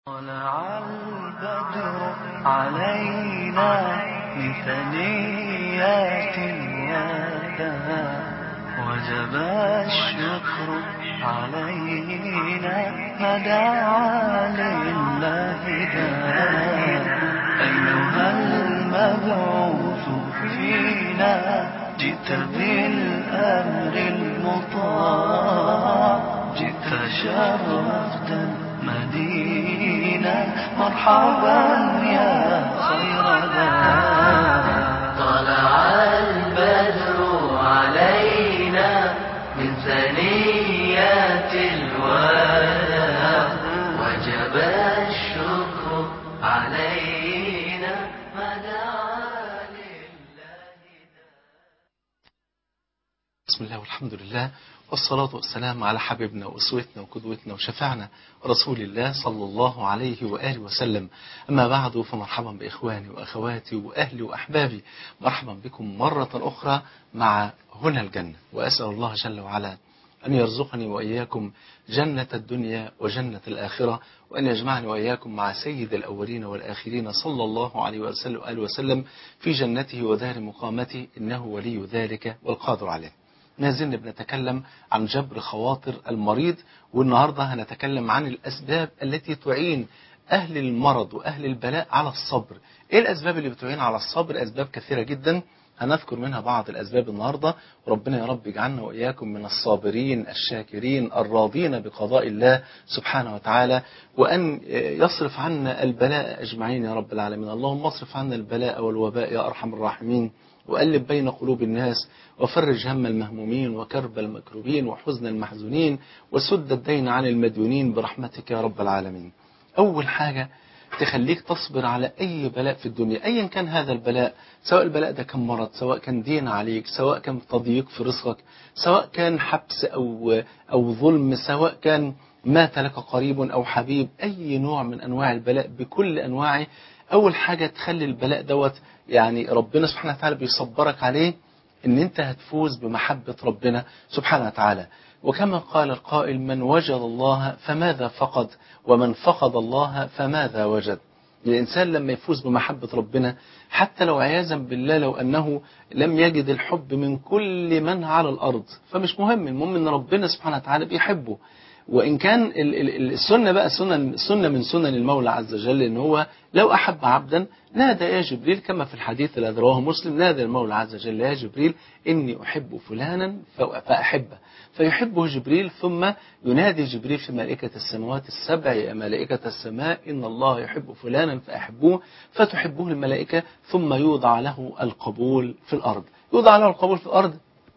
طلع البدر علينا من ثنيات الوداع وجب الشكر علينا ما دعا لله داع أيها المبعوث فينا جئت بالأمر المطاع جئت شرفت المدينة مرحبا يا خير داع طلع البدر علينا من ثنيات الوداع وجب الشكر علينا ما دعا بسم الله والحمد لله والصلاة والسلام على حبيبنا وأسوتنا وقدوتنا وشفعنا رسول الله صلى الله عليه وآله وسلم أما بعد فمرحبا بإخواني وأخواتي وأهلي وأحبابي مرحبا بكم مرة أخرى مع هنا الجنة وأسأل الله جل وعلا أن يرزقني وإياكم جنة الدنيا وجنة الآخرة وأن يجمعني وإياكم مع سيد الأولين والآخرين صلى الله عليه وسلم, وآله وسلم في جنته ودار مقامته إنه ولي ذلك والقادر عليه ما زلنا بنتكلم عن جبر خواطر المريض والنهاردة هنتكلم عن الأسباب التي تعين أهل المرض وأهل البلاء على الصبر إيه الأسباب اللي بتعين على الصبر أسباب كثيرة جدا هنذكر منها بعض الأسباب النهاردة وربنا يا رب يجعلنا وإياكم من الصابرين الشاكرين الراضين بقضاء الله سبحانه وتعالى وأن يصرف عنا البلاء أجمعين يا رب العالمين اللهم اصرف عنا البلاء والوباء يا أرحم الراحمين وألف بين قلوب الناس وفرج هم المهمومين وكرب المكروبين وحزن المحزونين وسد الدين عن المديونين برحمتك يا رب العالمين أول حاجة تخليك تصبر على أي بلاء في الدنيا أيا كان هذا البلاء سواء البلاء ده كان مرض سواء كان دين عليك سواء كان تضييق في رزقك سواء كان حبس أو, أو ظلم سواء كان مات لك قريب أو حبيب أي نوع من أنواع البلاء بكل أنواعه أول حاجة تخلي البلاء دوت يعني ربنا سبحانه وتعالى بيصبرك عليه ان انت هتفوز بمحبة ربنا سبحانه وتعالى وكما قال القائل من وجد الله فماذا فقد ومن فقد الله فماذا وجد الإنسان لما يفوز بمحبة ربنا حتى لو عياذا بالله لو أنه لم يجد الحب من كل من على الأرض فمش مهم المهم أن ربنا سبحانه وتعالى بيحبه وإن كان السنة بقى سنة, سنة من سنن المولى عز وجل إن هو لو أحب عبدا نادى يا جبريل كما في الحديث الذي رواه مسلم نادى المولى عز وجل يا جبريل إني أحب فلانا فأحبه فيحبه جبريل ثم ينادي جبريل في ملائكة السماوات السبع يا ملائكة السماء إن الله يحب فلانا فأحبوه فتحبه الملائكة ثم يوضع له القبول في الأرض يوضع له القبول في الأرض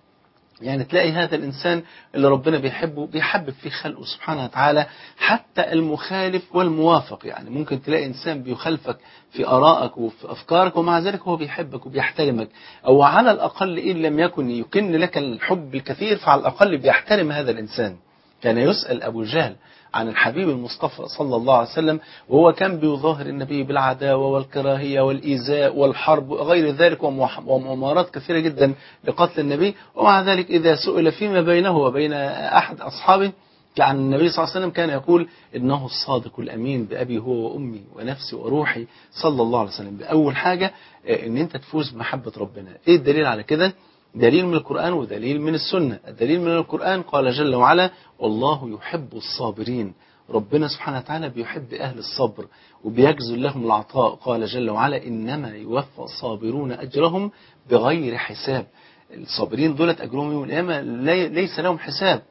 يعني تلاقي هذا الإنسان اللي ربنا بيحبه بيحبب في خلقه سبحانه وتعالى حتى المخالف والموافق يعني ممكن تلاقي إنسان بيخالفك في آرائك وفي أفكارك ومع ذلك هو بيحبك وبيحترمك أو على الأقل إن لم يكن يكن لك الحب الكثير فعلى الأقل بيحترم هذا الإنسان كان يسأل أبو جهل عن الحبيب المصطفى صلى الله عليه وسلم وهو كان بيظاهر النبي بالعداوة والكراهية والإيذاء والحرب وغير ذلك ومؤامرات كثيرة جدا لقتل النبي ومع ذلك إذا سئل فيما بينه وبين أحد أصحابه عن النبي صلى الله عليه وسلم كان يقول إنه الصادق الأمين بأبي هو وأمي ونفسي وروحي صلى الله عليه وسلم بأول حاجة إن أنت تفوز بمحبة ربنا إيه الدليل على كده دليل من القرآن ودليل من السنة الدليل من القرآن قال جل وعلا والله يحب الصابرين ربنا سبحانه وتعالى بيحب أهل الصبر وبيجزل لهم العطاء قال جل وعلا إنما يوفى الصابرون أجرهم بغير حساب الصابرين دولت أجرهم يوم القيامة ليس لهم حساب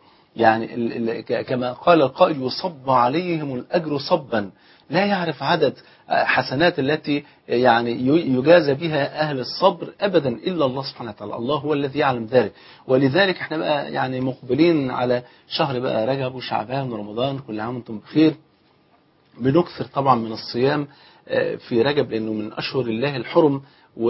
يعني كما قال القائل يصب عليهم الأجر صبا لا يعرف عدد حسنات التي يعني يجازى بها أهل الصبر أبدا إلا الله سبحانه وتعالى الله هو الذي يعلم ذلك ولذلك احنا بقى يعني مقبلين على شهر بقى رجب وشعبان ورمضان كل عام وانتم بخير بنكثر طبعا من الصيام في رجب لأنه من أشهر الله الحرم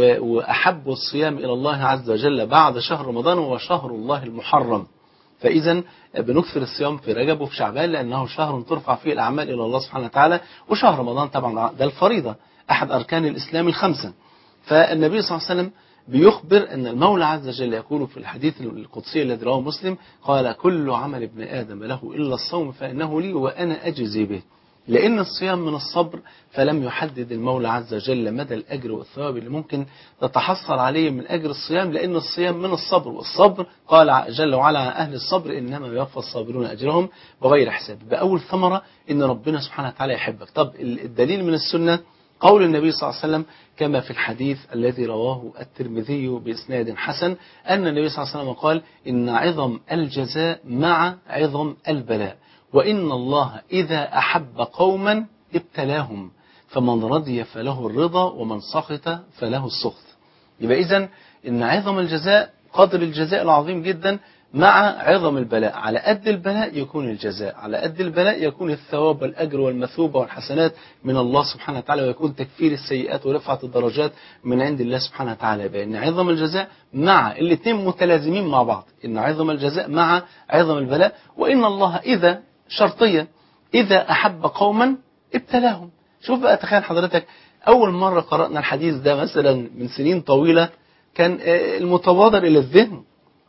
وأحب الصيام إلى الله عز وجل بعد شهر رمضان هو شهر الله المحرم فإذا بنكثر الصيام في رجب وفي شعبان لأنه شهر ترفع فيه الأعمال إلى الله سبحانه وتعالى وشهر رمضان طبعا ده الفريضة أحد أركان الإسلام الخمسة فالنبي صلى الله عليه وسلم بيخبر أن المولى عز وجل يقول في الحديث القدسي الذي رواه مسلم قال كل عمل ابن آدم له إلا الصوم فإنه لي وأنا أجزي به لأن الصيام من الصبر فلم يحدد المولى عز وجل مدى الأجر والثواب اللي ممكن تتحصل عليه من أجر الصيام لأن الصيام من الصبر والصبر قال جل وعلا عن أهل الصبر إنما يوفى الصابرون أجرهم بغير حساب بأول ثمرة إن ربنا سبحانه وتعالى يحبك طب الدليل من السنة قول النبي صلى الله عليه وسلم كما في الحديث الذي رواه الترمذي بإسناد حسن أن النبي صلى الله عليه وسلم قال إن عظم الجزاء مع عظم البلاء وإن الله إذا أحب قوما ابتلاهم فمن رضي فله الرضا ومن سخط فله السخط يبقى إذن إن عظم الجزاء قدر الجزاء العظيم جدا مع عظم البلاء على قد البلاء يكون الجزاء على قد البلاء يكون الثواب والأجر والمثوبة والحسنات من الله سبحانه وتعالى ويكون تكفير السيئات ورفعة الدرجات من عند الله سبحانه وتعالى بأن عظم الجزاء مع الاثنين متلازمين مع بعض إن عظم الجزاء مع عظم البلاء وإن الله إذا شرطية إذا أحب قوما ابتلاهم شوف بقى تخيل حضرتك أول مرة قرأنا الحديث ده مثلا من سنين طويلة كان المتبادر إلى الذهن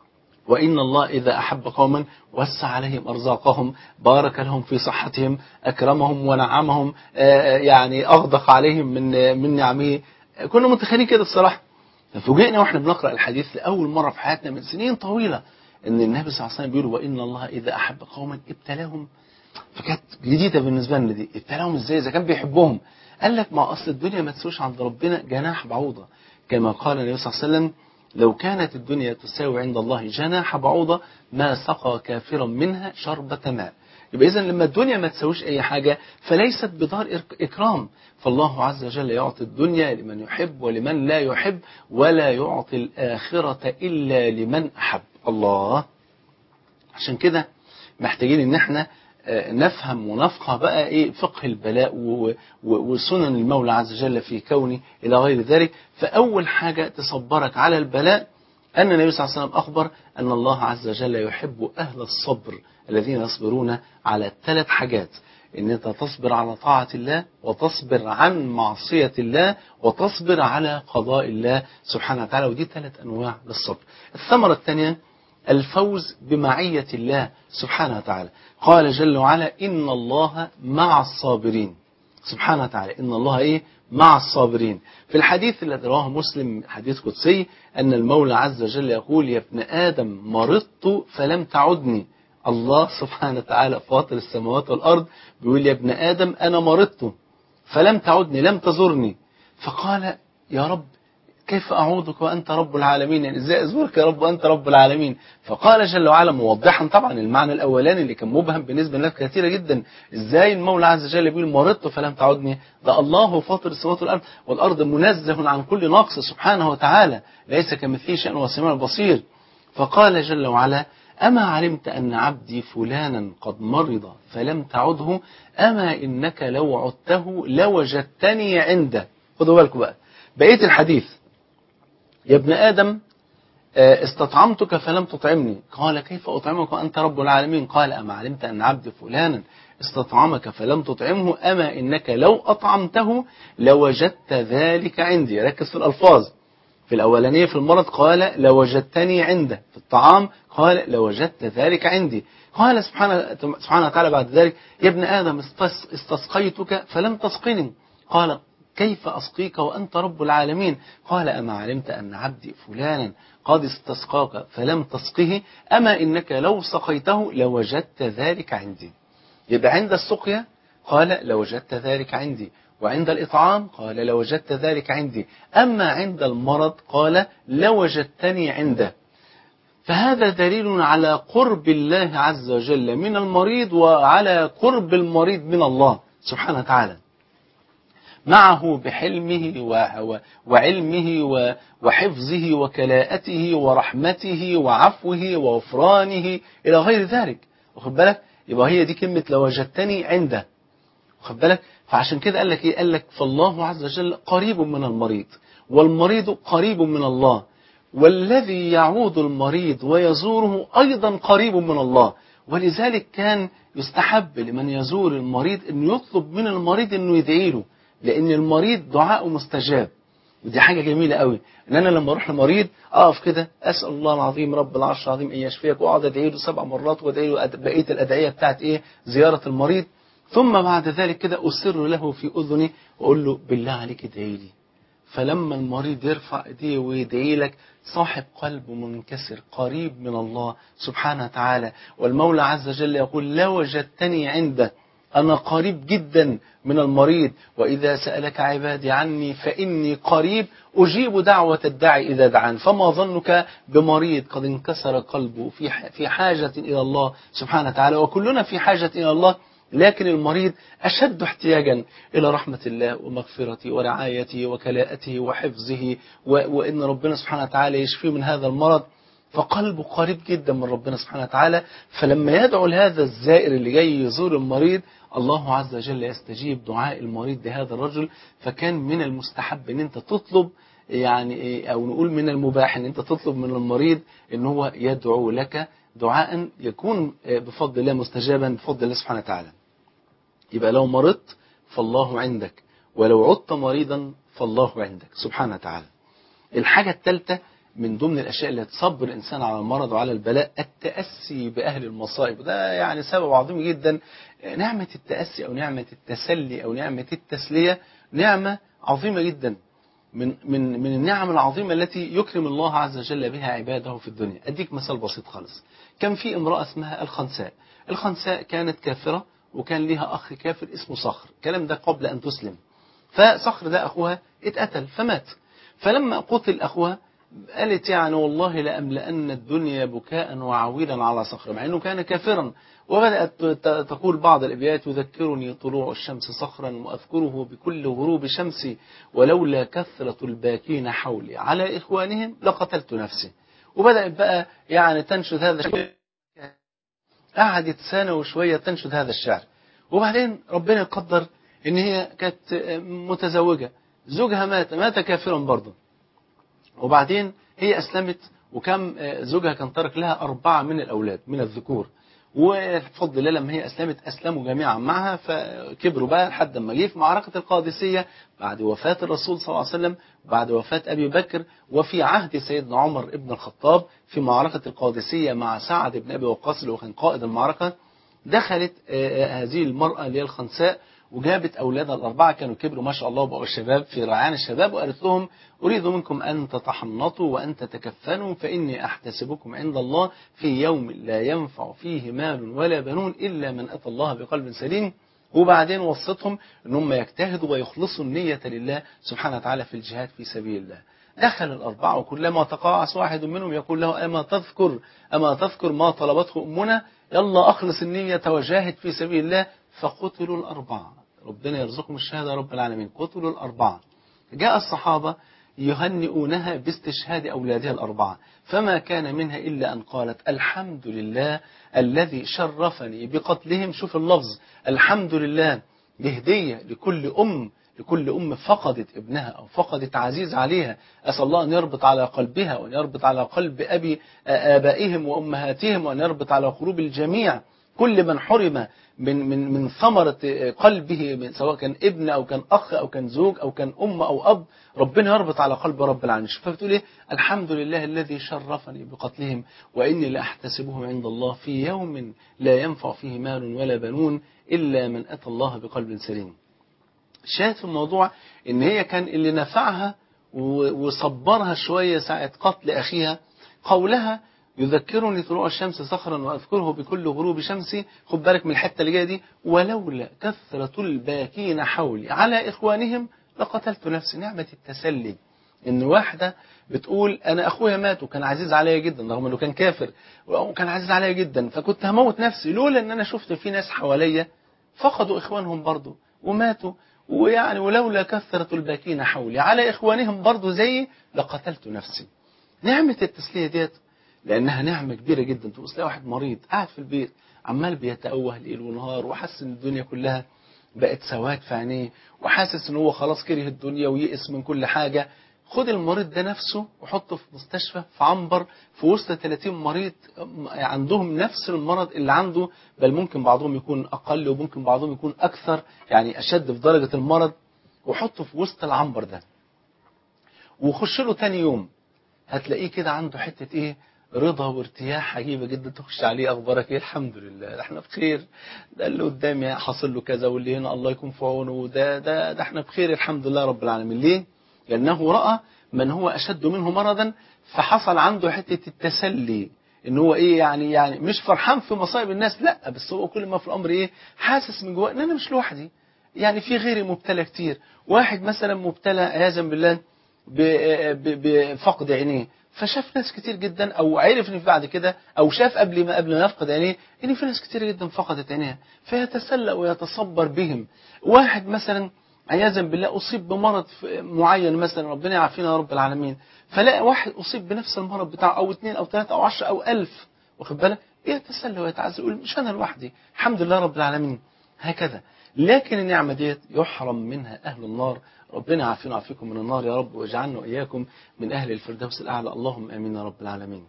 وإن الله إذا أحب قوما وسع عليهم أرزاقهم بارك لهم في صحتهم أكرمهم ونعمهم يعني أغدق عليهم من من نعمه كنا متخيلين كده الصراحة ففوجئنا واحنا بنقرأ الحديث لأول مرة في حياتنا من سنين طويلة إن النبي صلى الله عليه وسلم بيقول وإن الله إذا أحب قوما ابتلاهم فكانت جديدة بالنسبة لنا دي ابتلاهم إزاي إذا كان بيحبهم قال لك ما أصل الدنيا ما تسوش عند ربنا جناح بعوضة كما قال النبي صلى الله عليه وسلم لو كانت الدنيا تساوي عند الله جناح بعوضة ما سقى كافرا منها شربة ماء يبقى إذا لما الدنيا ما تساويش أي حاجة فليست بدار إكرام فالله عز وجل يعطي الدنيا لمن يحب ولمن لا يحب ولا يعطي الآخرة إلا لمن أحب الله عشان كده محتاجين ان احنا نفهم ونفقه بقى ايه فقه البلاء وسنن المولى عز وجل في كونه الى غير ذلك فاول حاجه تصبرك على البلاء ان النبي صلى الله عليه وسلم اخبر ان الله عز وجل يحب اهل الصبر الذين يصبرون على ثلاث حاجات ان انت تصبر على طاعه الله وتصبر عن معصيه الله وتصبر على قضاء الله سبحانه وتعالى ودي ثلاث انواع للصبر الثمره الثانيه الفوز بمعية الله سبحانه وتعالى قال جل وعلا إن الله مع الصابرين سبحانه وتعالى إن الله إيه مع الصابرين في الحديث الذي رواه مسلم حديث قدسي أن المولى عز وجل يقول يا ابن آدم مرضت فلم تعدني الله سبحانه وتعالى فاطر السماوات والأرض بيقول يا ابن آدم أنا مرضت فلم تعدني لم تزرني فقال يا رب كيف أعوذك وأنت رب العالمين يعني إزاي أزورك يا رب وأنت رب العالمين فقال جل وعلا موضحا طبعا المعنى الأولاني اللي كان مبهم بالنسبة لناس كثيرة جدا إزاي المولى عز وجل بيقول مرضت فلم تعودني ده الله فاطر السماوات والأرض والأرض منزه عن كل نقص سبحانه وتعالى ليس كمثله شيء وسميع البصير فقال جل وعلا أما علمت أن عبدي فلانا قد مرض فلم تعده أما إنك لو عدته لوجدتني عنده خدوا بالكم بقى بقية الحديث يا ابن آدم استطعمتك فلم تطعمني قال كيف أطعمك وأنت رب العالمين قال أما علمت أن عبد فلانا استطعمك فلم تطعمه أما إنك لو أطعمته لوجدت ذلك عندي ركز في الألفاظ في الأولانية في المرض قال لوجدتني عنده في الطعام قال لوجدت ذلك عندي قال سبحانه, سبحانه وتعالى بعد ذلك يا ابن آدم استسقيتك فلم تسقني قال كيف أسقيك وأنت رب العالمين قال أما علمت أن عبدي فلانا قد استسقاك فلم تسقه أما إنك لو سقيته لوجدت ذلك عندي يبقى عند السقيا قال لوجدت ذلك عندي وعند الإطعام قال لوجدت ذلك عندي أما عند المرض قال لوجدتني عنده فهذا دليل على قرب الله عز وجل من المريض وعلى قرب المريض من الله سبحانه وتعالى معه بحلمه وعلمه وحفظه وكلاءته ورحمته وعفوه وغفرانه إلى غير ذلك واخد بالك يبقى هي دي كلمة لوجدتني عنده واخد بالك فعشان كده قال لك ايه قال لك فالله عز وجل قريب من المريض والمريض قريب من الله والذي يعود المريض ويزوره أيضا قريب من الله ولذلك كان يستحب لمن يزور المريض أن يطلب من المريض أنه يدعي له لأن المريض دعاءه مستجاب ودي حاجة جميلة قوي ان انا لما اروح لمريض اقف كده اسال الله العظيم رب العرش العظيم ان يشفيك واقعد ادعي له سبع مرات وادعي له بقيه الادعيه بتاعت ايه زياره المريض ثم بعد ذلك كده أسر له في أذني وأقول له بالله عليك ادعي لي فلما المريض يرفع ايديه ويدعي لك صاحب قلب منكسر قريب من الله سبحانه وتعالى والمولى عز وجل يقول لو وجدتني عنده أنا قريب جدا من المريض وإذا سألك عبادي عني فإني قريب أجيب دعوة الداعي إذا دعان فما ظنك بمريض قد انكسر قلبه في في حاجة إلى الله سبحانه وتعالى وكلنا في حاجة إلى الله لكن المريض أشد احتياجا إلى رحمة الله ومغفرته ورعايته وكلاءته وحفظه و- وإن ربنا سبحانه وتعالى يشفيه من هذا المرض فقلبه قريب جدا من ربنا سبحانه وتعالى فلما يدعو لهذا الزائر اللي جاي يزور المريض الله عز وجل يستجيب دعاء المريض لهذا الرجل فكان من المستحب ان انت تطلب يعني إيه، او نقول من المباح ان انت تطلب من المريض ان هو يدعو لك دعاء يكون آه، بفضل الله مستجابا بفضل الله سبحانه وتعالى يبقى لو مرضت فالله عندك ولو عدت مريضا فالله عندك سبحانه وتعالى الحاجة الثالثة من ضمن الأشياء اللي تصبر الإنسان على المرض وعلى البلاء التأسي بأهل المصائب وده يعني سبب عظيم جدا نعمة التأسي أو نعمة التسلي أو نعمة التسلية نعمة عظيمة جدا من من من النعم العظيمة التي يكرم الله عز وجل بها عباده في الدنيا أديك مثال بسيط خالص كان في امرأة اسمها الخنساء الخنساء كانت كافرة وكان لها أخ كافر اسمه صخر الكلام ده قبل أن تسلم فصخر ده أخوها اتقتل فمات فلما قتل أخوها قالت يعني والله لأملأن الدنيا بكاء وعويلا على صخر مع أنه كان كافرا وبدأت ت- تقول بعض الأبيات يذكرني طلوع الشمس صخرا وأذكره بكل غروب شمسي ولولا كثرة الباكين حولي على إخوانهم لقتلت نفسي وبدأت بقى يعني تنشد هذا الشعر قعدت سنة وشوية تنشد هذا الشعر وبعدين ربنا يقدر ان هي كانت متزوجة زوجها مات مات كافرا برضه وبعدين هي أسلمت وكم زوجها كان ترك لها أربعة من الأولاد من الذكور وبفضل الله لما هي أسلمت أسلموا جميعا معها فكبروا بقى لحد ما جه في معركة القادسية بعد وفاة الرسول صلى الله عليه وسلم بعد وفاة أبي بكر وفي عهد سيدنا عمر ابن الخطاب في معركة القادسية مع سعد بن أبي وقاص اللي هو كان قائد المعركة دخلت آه، هذه المرأة اللي هي الخنساء وجابت أولادها الأربعة كانوا كبروا ما شاء الله وبقوا الشباب في ريعان الشباب وقالت لهم أريد منكم أن تتحنطوا وأن تتكفنوا فإني أحتسبكم عند الله في يوم لا ينفع فيه مال ولا بنون إلا من أتى الله بقلب سليم وبعدين وصتهم ان هم يجتهدوا ويخلصوا النية لله سبحانه وتعالى في الجهاد في سبيل الله دخل الأربعة وكلما تقاعس واحد منهم يقول له أما تذكر أما تذكر ما طلبته أمنا يلا أخلص النية وجاهد في سبيل الله فقتلوا الأربعة ربنا يرزقهم الشهادة يا رب العالمين قتلوا الأربعة جاء الصحابة يهنئونها باستشهاد أولادها الأربعة فما كان منها إلا أن قالت الحمد لله الذي شرفني بقتلهم شوف اللفظ الحمد لله بهدية لكل أم لكل أم فقدت ابنها أو فقدت عزيز عليها أسأل الله أن يربط على قلبها وأن يربط على قلب أبي آبائهم وأمهاتهم وأن يربط على قلوب الجميع كل من حرم من من من ثمرة قلبه من سواء كان ابن أو كان أخ أو كان زوج أو كان أم أو أب ربنا يربط على قلب رب العالمين شوف بتقول إيه الحمد لله الذي شرفني بقتلهم وإني لأحتسبهم عند الله في يوم لا ينفع فيه مال ولا بنون إلا من أتى الله بقلب سليم شاهد في الموضوع ان هي كان اللي نفعها وصبرها شوية ساعة قتل أخيها قولها يذكرني طلوع الشمس صخرا وأذكره بكل غروب شمسي خد بالك من الحتة اللي جايه دي ولولا كثرة الباكين حولي على إخوانهم لقتلت نفسي نعمة التسلي إن واحدة بتقول أنا أخويا مات وكان عزيز عليا جدا رغم إنه كان كافر وكان عزيز عليا جدا فكنت هموت نفسي لولا إن أنا شفت في ناس حواليا فقدوا إخوانهم برضه وماتوا ويعني ولولا كثرة الباكين حولي على إخوانهم برضو زيي لقتلت نفسي نعمة التسلية ديت لأنها نعمة كبيرة جدا تبص تلاقي واحد مريض قاعد في البيت عمال بيتأوه ليل ونهار وحاسس إن الدنيا كلها بقت سواد في عينيه وحاسس إن هو خلاص كره الدنيا ويئس من كل حاجة خد المريض ده نفسه وحطه في مستشفى في عنبر في وسط 30 مريض عندهم نفس المرض اللي عنده بل ممكن بعضهم يكون أقل وممكن بعضهم يكون أكثر يعني أشد في درجة المرض وحطه في وسط العنبر ده وخش له تاني يوم هتلاقيه كده عنده حتة إيه رضا وارتياح عجيبة جدا تخش عليه أخبارك إيه الحمد لله ده احنا بخير ده اللي قدامي حاصل له كذا واللي هنا الله يكون في عونه ده ده ده احنا بخير الحمد لله رب العالمين ليه؟ لأنه رأى من هو أشد منه مرضا فحصل عنده حتة التسلي ان هو ايه يعني يعني مش فرحان في مصائب الناس لا بس هو كل ما في الامر ايه حاسس من جواه ان انا مش لوحدي يعني في غيري مبتلى كتير واحد مثلا مبتلى عياذا بالله ب- ب- بفقد عينيه فشاف ناس كتير جدا او عرف ان في بعد كده او شاف قبل ما قبل ما يفقد عينيه ان في ناس كتير جدا فقدت عينيها فيتسلى ويتصبر بهم واحد مثلا عياذا بالله اصيب بمرض ف- معين مثلا ربنا يعافينا يا رب العالمين فلاقي واحد اصيب بنفس المرض بتاعه او اثنين او ثلاثه او عشرة او ألف واخد بالك يتسلى ويتعزى يقول مش انا لوحدي الحمد لله رب العالمين هكذا لكن النعمة ديت يحرم منها أهل النار ربنا يعافينا ويعافيكم من النار يا رب واجعلنا وإياكم من أهل الفردوس الأعلى اللهم آمين يا رب العالمين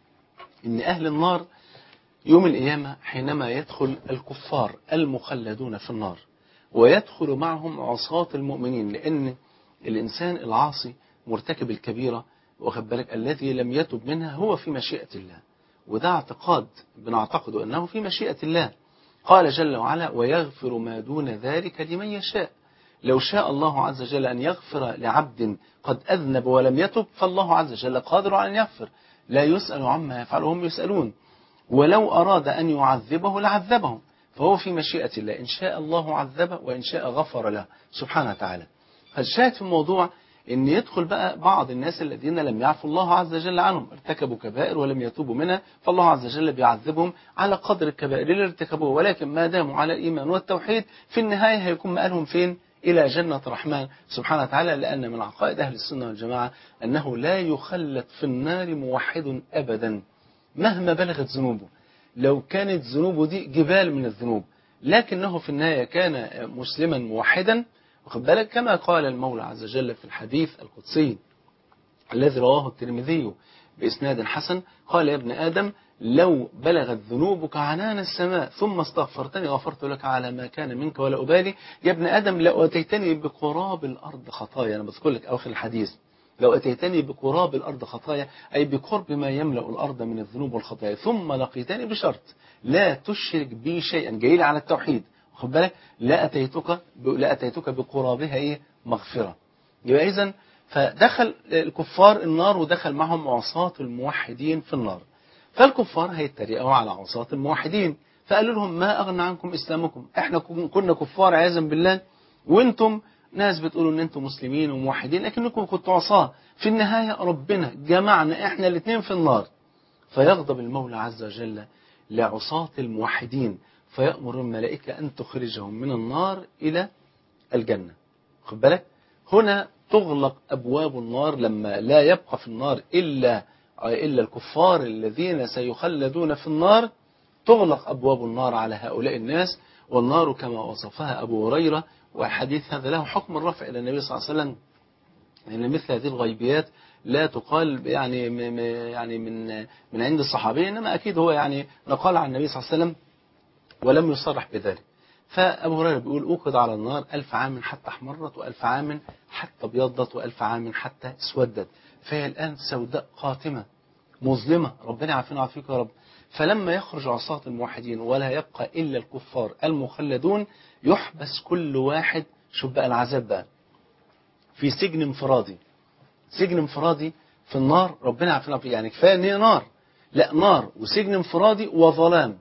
إن أهل النار يوم القيامة حينما يدخل الكفار المخلدون في النار ويدخل معهم عصاة المؤمنين لأن الإنسان العاصي مرتكب الكبيرة واخد بالك الذي لم يتب منها هو في مشيئة الله وده اعتقاد بنعتقده أنه في مشيئة الله قال جل وعلا ويغفر ما دون ذلك لمن يشاء لو شاء الله عز وجل أن يغفر لعبد قد أذنب ولم يتب فالله عز وجل قادر على أن يغفر لا يسأل عما يفعل وهم يسألون ولو أراد أن يعذبه لعذبه فهو في مشيئة الله إن شاء الله عذبه وإن شاء غفر له سبحانه وتعالى فالشاهد في الموضوع ان يدخل بقى بعض الناس الذين لم يعفوا الله عز وجل عنهم ارتكبوا كبائر ولم يتوبوا منها فالله عز وجل بيعذبهم على قدر الكبائر اللي ارتكبوها ولكن ما داموا على الايمان والتوحيد في النهايه هيكون مآلهم فين الى جنه الرحمن سبحانه وتعالى لان من عقائد اهل السنه والجماعه انه لا يخلد في النار موحد ابدا مهما بلغت ذنوبه لو كانت ذنوبه دي جبال من الذنوب لكنه في النهايه كان مسلما موحدا واخد بالك كما قال المولى عز وجل في الحديث القدسي الذي رواه الترمذي بإسناد حسن قال يا ابن آدم لو بلغت ذنوبك عنان السماء ثم استغفرتني غفرت لك على ما كان منك ولا أبالي يا ابن آدم لو أتيتني بقراب الأرض خطايا أنا بذكر لك أواخر الحديث لو أتيتني بقراب الأرض خطايا أي بقرب ما يملأ الأرض من الذنوب والخطايا ثم لقيتني بشرط لا تشرك بي شيئا جاي لي على التوحيد خد بالك لا أتيتك لا أتيتك بقرابها إيه مغفرة يبقى إذا فدخل الكفار النار ودخل معهم عصاة الموحدين في النار فالكفار هيتريقوا على عصاة الموحدين فقالوا لهم ما أغنى عنكم إسلامكم إحنا كنا كفار عياذا بالله وانتم ناس بتقولوا ان انتم مسلمين وموحدين لكنكم كنتوا عصاة في النهاية ربنا جمعنا احنا الاثنين في النار فيغضب المولى عز وجل لعصاة الموحدين فيأمر الملائكة أن تخرجهم من النار إلى الجنة خد بالك هنا تغلق أبواب النار لما لا يبقى في النار إلا إلا الكفار الذين سيخلدون في النار تغلق أبواب النار على هؤلاء الناس والنار كما وصفها أبو هريرة والحديث هذا له حكم الرفع إلى النبي صلى الله عليه وسلم لأن مثل هذه الغيبيات لا تقال يعني م- م- يعني من من عند الصحابي إنما أكيد هو يعني نقال عن النبي صلى الله عليه وسلم ولم يصرح بذلك فأبو هريرة بيقول أوقد على النار ألف عام حتى احمرت وألف عام حتى ابيضت وألف عام حتى اسودت فهي الآن سوداء قاتمة مظلمة ربنا يعافينا ويعافيك يا رب فلما يخرج عصاة الموحدين ولا يبقى إلا الكفار المخلدون يحبس كل واحد شوف بقى العذاب بقى في سجن انفرادي سجن انفرادي في النار ربنا يعافينا ويعافيك يعني كفاية ان هي نار لا نار وسجن انفرادي وظلام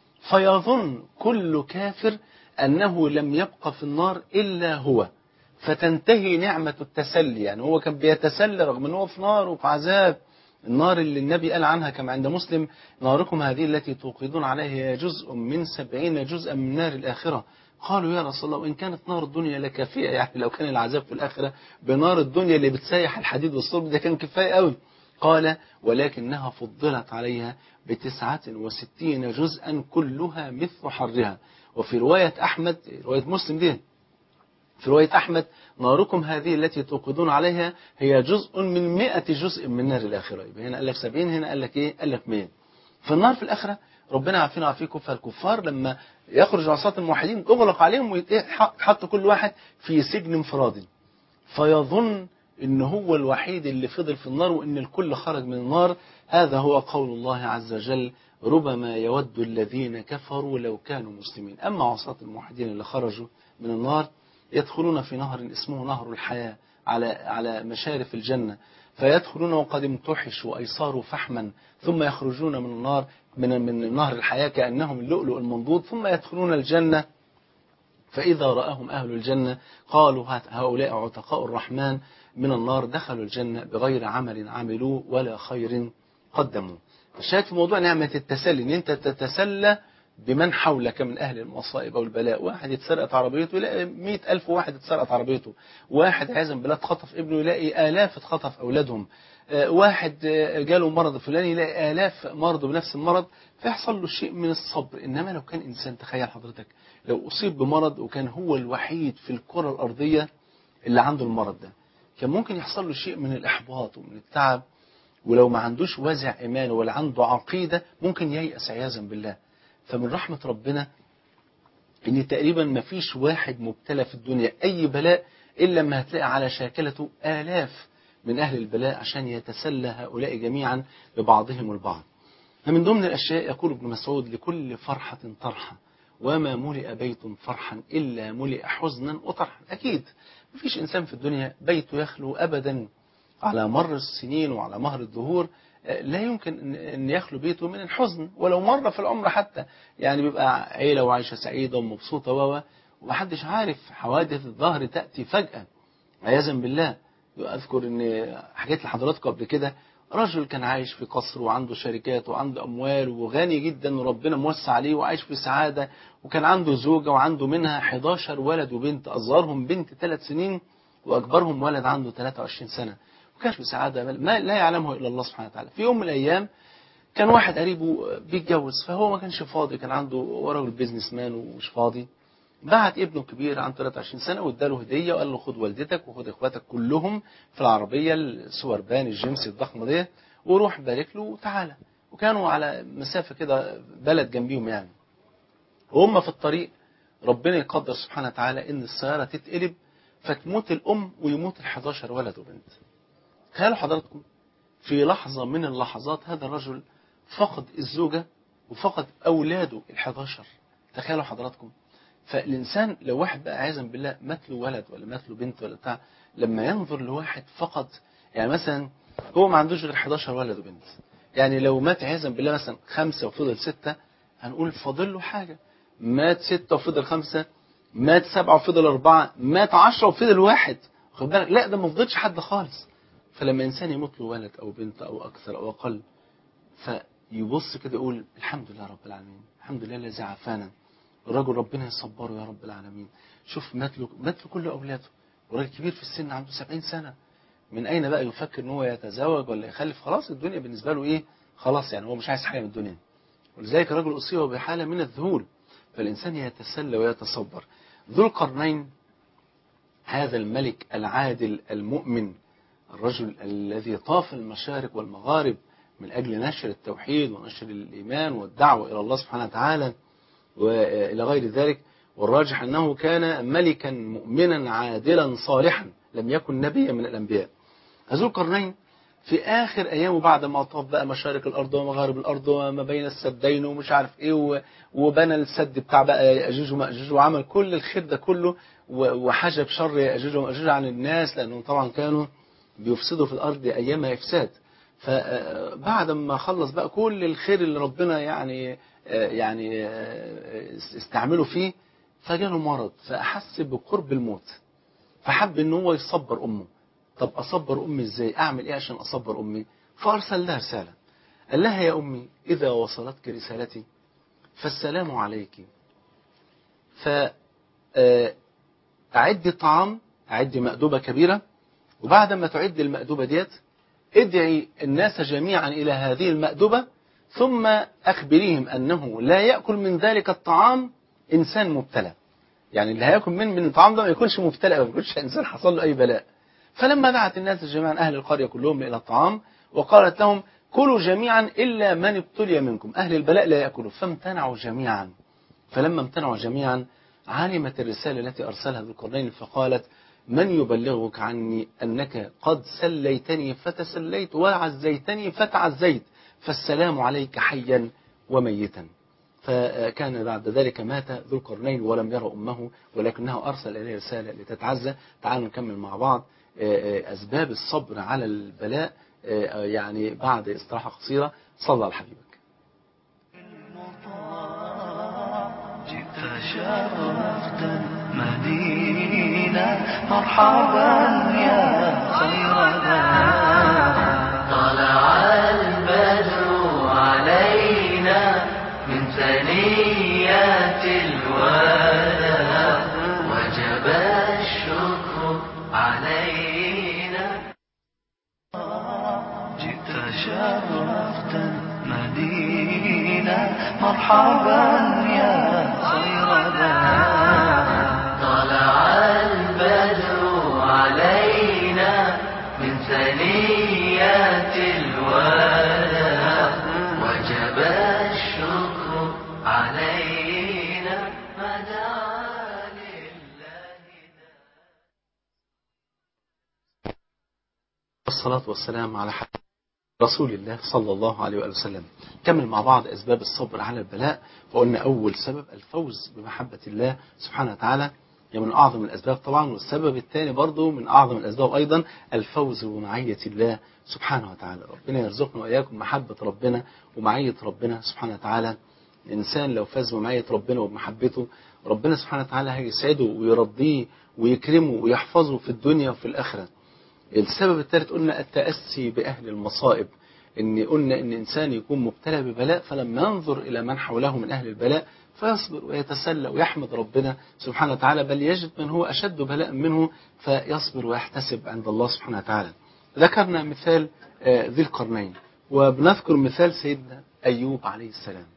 فيظن كل كافر أنه لم يبق في النار إلا هو فتنتهي نعمة التسلي يعني هو كان بيتسلى رغم أنه في نار وفي عذاب النار اللي النبي قال عنها كما عند مسلم ناركم هذه التي توقدون عليها هي جزء من سبعين جزءا من نار الآخرة قالوا يا رسول الله وإن كانت نار الدنيا لكافية يعني لو كان العذاب في الآخرة بنار الدنيا اللي بتسيح الحديد والصلب ده كان كفاية قوي قال ولكنها فضلت عليها بتسعة وستين جزءا كلها مثل حرها وفي رواية أحمد رواية مسلم دي في رواية أحمد ناركم هذه التي توقدون عليها هي جزء من مئة جزء من نار الآخرة يبقى هنا قال لك سبعين هنا قال لك إيه قال لك مئة في النار في الآخرة ربنا عافينا وعافيكم فالكفار لما يخرج عصاة الموحدين تغلق عليهم ويتحط كل واحد في سجن انفرادي فيظن إن هو الوحيد اللي فضل في النار وإن الكل خرج من النار هذا هو قول الله عز وجل ربما يود الذين كفروا لو كانوا مسلمين أما عصاة الموحدين اللي خرجوا من النار يدخلون في نهر اسمه نهر الحياة على على مشارف الجنة فيدخلون وقد امتحشوا أي صاروا فحما ثم يخرجون من النار من من نهر الحياة كأنهم اللؤلؤ المنضود ثم يدخلون الجنة فإذا رآهم أهل الجنة قالوا هؤلاء عتقاء الرحمن من النار دخلوا الجنة بغير عمل عملوه ولا خير قدموا الشاهد في موضوع نعمة التسلي ان انت تتسلى بمن حولك من أهل المصائب أو البلاء واحد اتسرقت عربيته يلاقي مئة ألف واحد اتسرقت عربيته واحد عازم بلاد خطف ابنه يلاقي آلاف اتخطف أولادهم واحد جاله مرض فلاني يلاقي آلاف مرضوا بنفس المرض فيحصل له شيء من الصبر إنما لو كان إنسان تخيل حضرتك لو أصيب بمرض وكان هو الوحيد في الكرة الأرضية اللي عنده المرض ده كان ممكن يحصل له شيء من الإحباط ومن التعب ولو ما عندوش وازع إيمان ولا عنده عقيدة ممكن ييأس عياذا بالله فمن رحمة ربنا ان تقريبا ما فيش واحد مبتلى في الدنيا اي بلاء الا ما هتلاقي على شاكلته الاف من اهل البلاء عشان يتسلى هؤلاء جميعا ببعضهم البعض فمن ضمن الاشياء يقول ابن مسعود لكل فرحة طرحة وما ملئ بيت فرحا الا ملئ حزنا وطرحا اكيد ما فيش انسان في الدنيا بيته يخلو ابدا على مر السنين وعلى مهر الدهور لا يمكن أن يخلو بيته من الحزن ولو مرة في العمر حتى يعني بيبقى عيلة وعايشة سعيدة ومبسوطة و ومحدش عارف حوادث الظهر تأتي فجأة عياذا بالله أذكر أن حكيت لحضراتكم قبل كده رجل كان عايش في قصر وعنده شركات وعنده أموال وغني جدا وربنا موسع عليه وعايش في سعادة وكان عنده زوجة وعنده منها 11 ولد وبنت أصغرهم بنت 3 سنين وأكبرهم ولد عنده 23 سنة وكانش بسعادة ما لا يعلمه إلا الله سبحانه وتعالى في يوم من الأيام كان واحد قريبه بيتجوز فهو ما كانش فاضي كان عنده ورا البيزنس مان ومش فاضي بعت ابنه الكبير عنده 23 سنة واداله هدية وقال له خد والدتك وخد اخواتك كلهم في العربية السوبر بان الجيمسي الضخمة دي وروح بارك له وتعالى وكانوا على مسافة كده بلد جنبيهم يعني وهم في الطريق ربنا يقدر سبحانه وتعالى ان السيارة تتقلب فتموت الأم ويموت ال 11 ولد وبنت تخيلوا حضراتكم في لحظة من اللحظات هذا الرجل فقد الزوجة وفقد أولاده ال11 تخيلوا حضراتكم فالإنسان لو واحد بقى عايزا بالله مات له ولد ولا مات له بنت ولا بتاع لما ينظر لواحد فقد يعني مثلا هو ما عندوش غير 11 ولد وبنت يعني لو مات عايزا بالله مثلا خمسة وفضل ستة هنقول فاضل له حاجة مات ستة وفضل خمسة مات سبعة وفضل أربعة مات عشرة وفضل واحد خد بالك لا ده ما فضلش حد خالص فلما إنسان يموت له ولد أو بنت أو أكثر أو أقل فيبص كده يقول الحمد لله رب العالمين الحمد لله الذي عافانا الراجل ربنا يصبره يا رب العالمين شوف مات له مات له كل أولاده وراجل كبير في السن عنده 70 سنة من أين بقى يفكر إن هو يتزوج ولا يخلف خلاص الدنيا بالنسبة له إيه خلاص يعني هو مش عايز حاجة من الدنيا ولذلك الرجل أصيب بحالة من الذهول فالإنسان يتسلى ويتصبر ذو القرنين هذا الملك العادل المؤمن الرجل الذي طاف المشارق والمغارب من أجل نشر التوحيد ونشر الإيمان والدعوة إلى الله سبحانه وتعالى وإلى غير ذلك والراجح أنه كان ملكا مؤمنا عادلا صالحا لم يكن نبيا من الأنبياء ذو القرنين في آخر أيامه بعد ما طاف بقى مشارق الأرض ومغارب الأرض وما بين السدين ومش عارف إيه وبنى السد بتاع بقى يأجوج ومأجوج وعمل كل الخير ده كله وحجب شر يأجوج ومأجوج عن الناس لأنهم طبعا كانوا بيفسدوا في الأرض أيام إفساد فبعد ما خلص بقى كل الخير اللي ربنا يعني يعني استعمله فيه فجاله مرض فأحس بقرب الموت فحب ان هو يصبر أمه طب أصبر أمي إزاي أعمل إيه عشان أصبر أمي فأرسل لها رسالة قال لها يا أمي إذا وصلتك رسالتي فالسلام عليك فأعد الطعام أعد مأدوبة كبيرة وبعد ما تعد المأدوبة ديت ادعي الناس جميعا إلى هذه المأدوبة ثم أخبريهم أنه لا يأكل من ذلك الطعام إنسان مبتلى يعني اللي هياكل من من الطعام ده ما يكونش مبتلى ما يكونش إنسان حصل له أي بلاء فلما دعت الناس جميعا أهل القرية كلهم إلى الطعام وقالت لهم كلوا جميعا إلا من ابتلي منكم أهل البلاء لا يأكلوا فامتنعوا جميعا فلما امتنعوا جميعا علمت الرسالة التي أرسلها ذو القرنين فقالت من يبلغك عني أنك قد سليتني فتسليت وعزيتني فتعزيت فالسلام عليك حيا وميتا فكان بعد ذلك مات ذو القرنين ولم يرى أمه ولكنه أرسل إليه رسالة لتتعزى تعالوا نكمل مع بعض أسباب الصبر على البلاء يعني بعد استراحة قصيرة صلى على حبيبك جئت شرفت المدينة مرحبا يا خير دار طلع البدر علينا من ثنيات الوداع وجب الشكر علينا جئت شرفت المدينة مرحبا يا خير دار طلع البدر علينا من ثنيات الوداع وجب الشكر علينا ما دعا لله والصلاة والسلام على حبيب رسول الله صلى الله عليه وآله وسلم كمل مع بعض أسباب الصبر على البلاء فقلنا أول سبب الفوز بمحبة الله سبحانه وتعالى هي من أعظم الأسباب طبعا والسبب الثاني برضه من أعظم الأسباب أيضا الفوز بمعية الله سبحانه وتعالى ربنا يرزقنا وإياكم محبة ربنا ومعية ربنا سبحانه وتعالى الإنسان لو فاز بمعية ربنا وبمحبته ربنا سبحانه وتعالى هيسعده ويرضيه ويكرمه ويحفظه في الدنيا وفي الآخرة السبب الثالث قلنا التأسي بأهل المصائب إن قلنا إن إنسان يكون مبتلى ببلاء فلما ينظر إلى من حوله من أهل البلاء فيصبر ويتسلى ويحمد ربنا سبحانه وتعالى بل يجد من هو أشد بلاء منه فيصبر ويحتسب عند الله سبحانه وتعالى ذكرنا مثال آه، ذي القرنين وبنذكر مثال سيدنا أيوب عليه السلام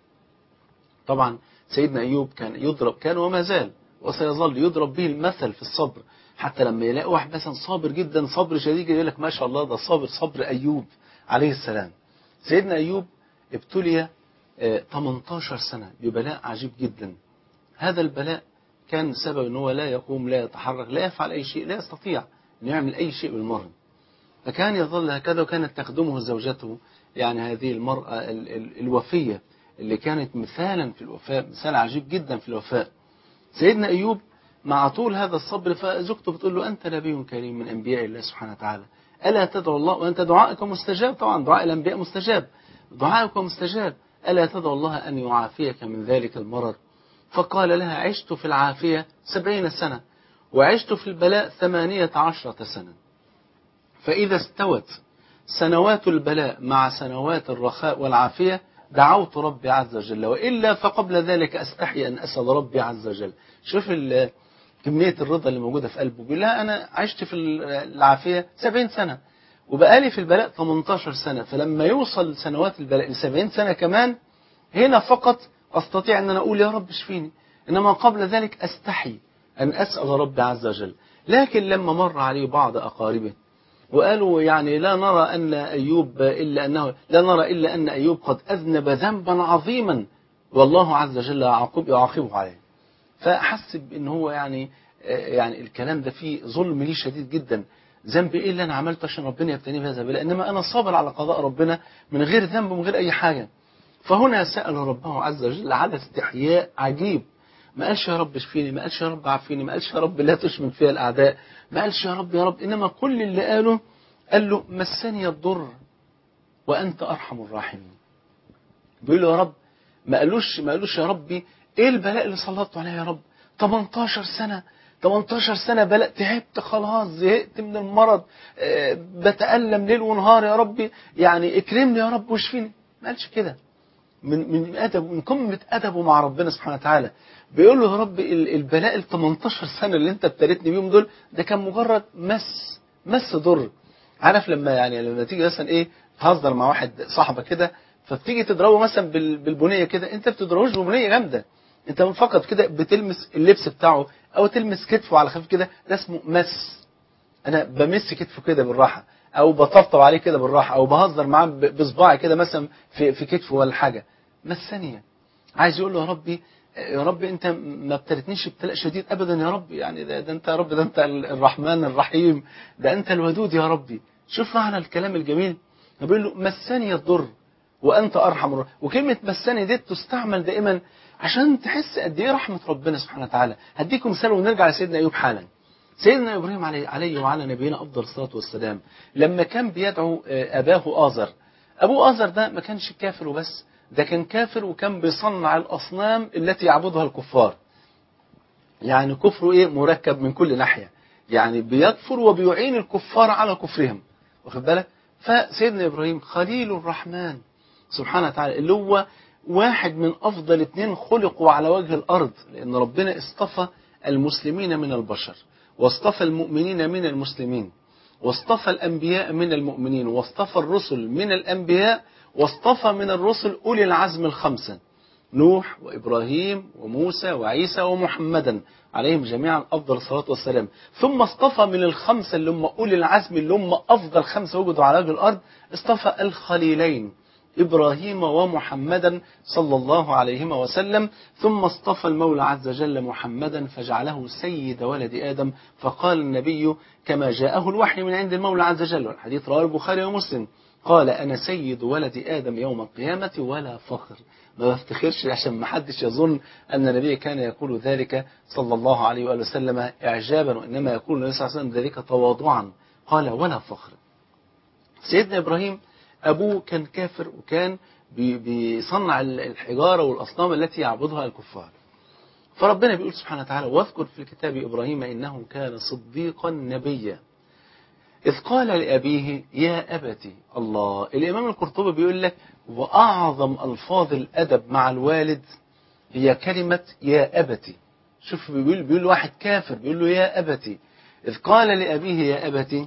طبعا سيدنا أيوب كان يضرب كان وما زال وسيظل يضرب به المثل في الصبر حتى لما يلاقي واحد مثلا صابر جدا صبر شديد جدا يقول لك ما شاء الله ده صابر صبر أيوب عليه السلام سيدنا أيوب ابتلي آه، 18 سنة ببلاء عجيب جدا هذا البلاء كان سبب ان هو لا يقوم لا يتحرك لا يفعل أي شيء لا يستطيع أن يعمل أي شيء بالمرض فكان يظل هكذا وكانت تخدمه زوجته يعني هذه المرأة ال- ال- الوفية اللي كانت مثالا في الوفاء مثال عجيب جدا في الوفاء سيدنا أيوب مع طول هذا الصبر فزوجته بتقول له أنت نبي كريم من أنبياء الله سبحانه وتعالى ألا تدعو الله وأنت دعائك مستجاب طبعا دعاء الأنبياء مستجاب دعائك مستجاب ألا تدعو الله أن يعافيك من ذلك المرض فقال لها عشت في العافية سبعين سنة وعشت في البلاء ثمانية عشرة سنة فإذا استوت سنوات البلاء مع سنوات الرخاء والعافية دعوت ربي عز وجل وإلا فقبل ذلك أستحي أن أسأل ربي عز وجل شوف ال- كمية الرضا اللي موجودة في قلبه بيقول لها أنا عشت في العافية 70 سنة وبقالي في البلاء 18 سنة فلما يوصل سنوات البلاء ل 70 سنة كمان هنا فقط أستطيع أن أنا أقول يا رب اشفيني إنما قبل ذلك أستحي أن أسأل ربي عز وجل لكن لما مر عليه بعض أقاربه وقالوا يعني لا نرى أن أيوب إلا أنه لا نرى إلا أن أيوب قد أذنب ذنبا عظيما والله عز وجل يعاقب يعاقبه عليه فحس بأن هو يعني يعني الكلام ده فيه ظلم لي شديد جدا ذنب ايه اللي انا عملته عشان ربنا يبتليني بهذا البلاء انما انا صابر على قضاء ربنا من غير ذنب ومن غير اي حاجه فهنا سال ربه عز وجل على استحياء عجيب ما قالش يا رب اشفيني ما قالش يا رب عافيني ما قالش يا رب لا تشمل فيها الاعداء ما قالش يا رب يا رب انما كل اللي قاله قال له مسني الضر وانت ارحم الراحمين بيقول له يا رب ما قالوش ما قالوش يا ربي ايه البلاء اللي سلطت عليا يا رب 18 سنه 18 سنة بلاء تعبت خلاص زهقت من المرض آه، بتألم ليل ونهار يا ربي يعني اكرمني يا رب واشفيني ما قالش كده من من ادب من قمه ادبه مع ربنا سبحانه وتعالى بيقول له يا رب ال- البلاء ال 18 سنه اللي انت ابتليتني بيهم دول ده كان مجرد مس مس ضر عارف لما يعني لما تيجي مثلا ايه تهزر مع واحد صاحبك كده فبتيجي تضربه مثلا بال- بالبنيه كده انت بتضربوش ببنيه جامده انت فقط كده بتلمس اللبس بتاعه او تلمس كتفه على خفيف كده ده اسمه مس انا بمس كتفه كده بالراحه او بطبطب عليه كده بالراحه او بهزر معاه ب- بصباعي كده مثلا في في كتفه ولا حاجه مسانيه عايز يقول له يا ربي يا رب انت ما ابتلتنيش ابتلاء شديد ابدا يا رب يعني ده, ده انت يا رب ده انت الرحمن الرحيم ده انت الودود يا ربي شوف معنى الكلام الجميل بيقول له مسني الضر وانت ارحم الراحمين وكلمه مسني دي تستعمل دائما عشان تحس قد ايه رحمه ربنا سبحانه وتعالى هديكم مثال ونرجع لسيدنا ايوب حالا سيدنا ابراهيم عليه, عليه وعلى نبينا افضل الصلاه والسلام لما كان بيدعو اباه ازر ابوه ازر ده ما كانش كافر وبس ده كان كافر وكان بيصنع الاصنام التي يعبدها الكفار يعني كفره ايه مركب من كل ناحيه يعني بيكفر وبيعين الكفار على كفرهم واخد بالك فسيدنا ابراهيم خليل الرحمن سبحانه وتعالى اللي هو واحد من افضل اثنين خلقوا على وجه الارض لان ربنا اصطفى المسلمين من البشر واصطفى المؤمنين من المسلمين واصطفى الانبياء من المؤمنين واصطفى الرسل من الانبياء واصطفى من الرسل اولي العزم الخمسه نوح وابراهيم وموسى وعيسى ومحمدا عليهم جميعا افضل الصلاه والسلام ثم اصطفى من الخمسه اللي هم اولي العزم اللي هم افضل خمسه وجدوا على وجه الارض اصطفى الخليلين إبراهيم ومحمدا صلى الله عليهما وسلم ثم اصطفى المولى عز وجل محمدا فجعله سيد ولد آدم فقال النبي كما جاءه الوحي من عند المولى عز وجل والحديث رواه البخاري ومسلم قال أنا سيد ولد آدم يوم القيامة ولا فخر ما بفتخرش عشان ما حدش يظن أن النبي كان يقول ذلك صلى الله عليه وآله وسلم إعجابا وإنما يقول النبي صلى الله عليه وسلم ذلك تواضعا قال ولا فخر سيدنا إبراهيم أبوه كان كافر وكان بيصنع الحجارة والأصنام التي يعبدها الكفار فربنا بيقول سبحانه وتعالى واذكر في الكتاب إبراهيم إنه كان صديقا نبيا إذ قال لأبيه يا أبتي الله الإمام القرطبي بيقول لك وأعظم ألفاظ الأدب مع الوالد هي كلمة يا أبتي شوف بيقول, بيقول واحد كافر بيقول له يا أبتي إذ قال لأبيه يا أبتي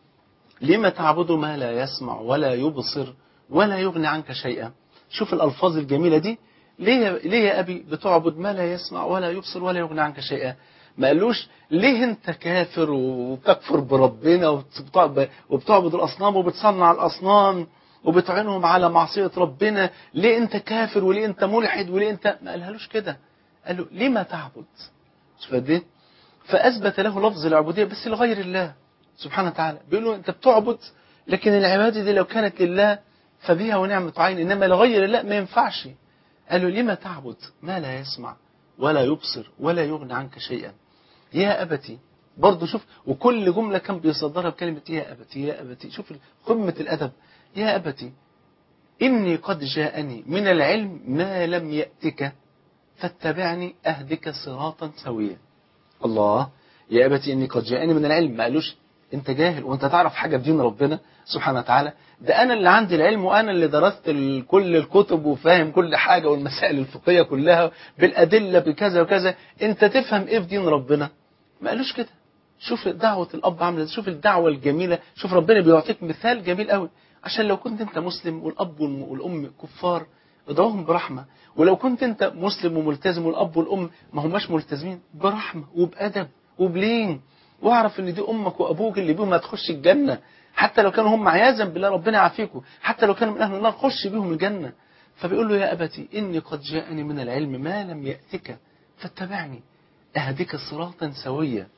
لما تعبد ما لا يسمع ولا يبصر ولا يغني عنك شيئا شوف الألفاظ الجميلة دي ليه, ليه يا أبي بتعبد ما لا يسمع ولا يبصر ولا يغني عنك شيئا ما قالوش ليه انت كافر وبتكفر بربنا وبتعبد الأصنام وبتصنع الأصنام وبتعينهم على معصية ربنا ليه انت كافر وليه انت ملحد وليه انت ما قالهالوش كده قال له لما تعبد شوف قد ايه فأثبت له لفظ العبودية بس لغير الله سبحانه وتعالى بيقول له انت بتعبد لكن العبادة دي لو كانت لله فبها ونعمة عين إنما لغير الله ما ينفعش قال له لما تعبد ما لا يسمع ولا يبصر ولا يغني عنك شيئا يا أبتي برضه شوف وكل جملة كان بيصدرها بكلمة يا أبتي يا أبتي شوف قمة الأدب يا أبتي إني قد جاءني من العلم ما لم يأتك فاتبعني أهدك صراطا سويا الله يا أبتي إني قد جاءني من العلم ما قالوش انت جاهل وانت تعرف حاجة بدين ربنا سبحانه وتعالى ده انا اللي عندي العلم وانا اللي درست كل الكتب وفاهم كل حاجة والمسائل الفقهية كلها بالادلة بكذا وكذا انت تفهم ايه في دين ربنا ما قالوش كده شوف دعوة الاب عاملة شوف الدعوة الجميلة شوف ربنا بيعطيك مثال جميل قوي عشان لو كنت انت مسلم والاب والام كفار ادعوهم برحمة ولو كنت انت مسلم وملتزم والاب والام ما هماش ملتزمين برحمة وبأدب وبلين واعرف ان دي امك وابوك اللي بيهم هتخش الجنة حتى لو كانوا هم عياذا بالله ربنا يعافيكم حتى لو كانوا من اهل النار خش بيهم الجنة فبيقول له يا ابتي اني قد جاءني من العلم ما لم يأتك فاتبعني اهدك صراطا سويا